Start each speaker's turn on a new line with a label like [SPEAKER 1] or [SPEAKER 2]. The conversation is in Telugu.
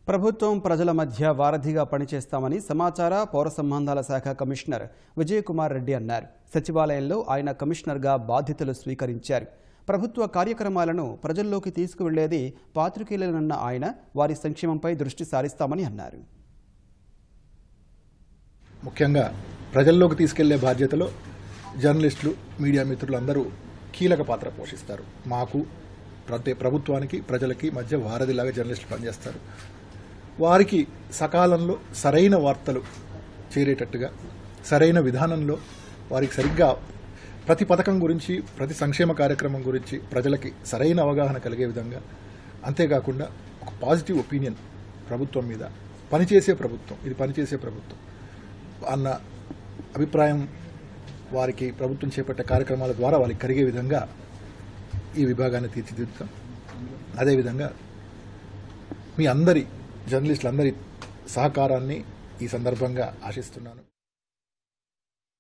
[SPEAKER 1] ప్రభుత్వం ప్రజల మధ్య వారధిగా పనిచేస్తామని సమాచార పౌర సంబంధాల శాఖ కమిషనర్ విజయకుమార్ రెడ్డి అన్నారు సచివాలయంలో ఆయన కమిషనర్గా బాధ్యతలు స్వీకరించారు ప్రభుత్వ కార్యక్రమాలను ప్రజల్లోకి తీసుకువెళ్లేది పాత్రికేయులనన్న ఆయన వారి సంక్షేమంపై దృష్టి సారిస్తామని అన్నారు
[SPEAKER 2] ముఖ్యంగా ప్రజల్లోకి తీసుకెళ్లే బాధ్యతలో జర్నలిస్టులు మీడియా మిత్రులు అందరూ కీలక పాత్ర పోషిస్తారు మాకు ప్రతి ప్రభుత్వానికి ప్రజలకి మధ్య వారధిలాగా జర్నలిస్టులు పనిచేస్తారు వారికి సకాలంలో సరైన వార్తలు చేరేటట్టుగా సరైన విధానంలో వారికి సరిగ్గా ప్రతి పథకం గురించి ప్రతి సంక్షేమ కార్యక్రమం గురించి ప్రజలకి సరైన అవగాహన కలిగే విధంగా అంతేకాకుండా ఒక పాజిటివ్ ఒపీనియన్ ప్రభుత్వం మీద పనిచేసే ప్రభుత్వం ఇది పనిచేసే ప్రభుత్వం అన్న అభిప్రాయం వారికి ప్రభుత్వం చేపట్టే కార్యక్రమాల ద్వారా వాళ్ళకి కలిగే విధంగా ఈ విభాగాన్ని తీర్చిదిద్దుతాం అదేవిధంగా మీ అందరి జర్నలిస్టులందరి సహకారాన్ని ఈ సందర్భంగా ఆశిస్తున్నాను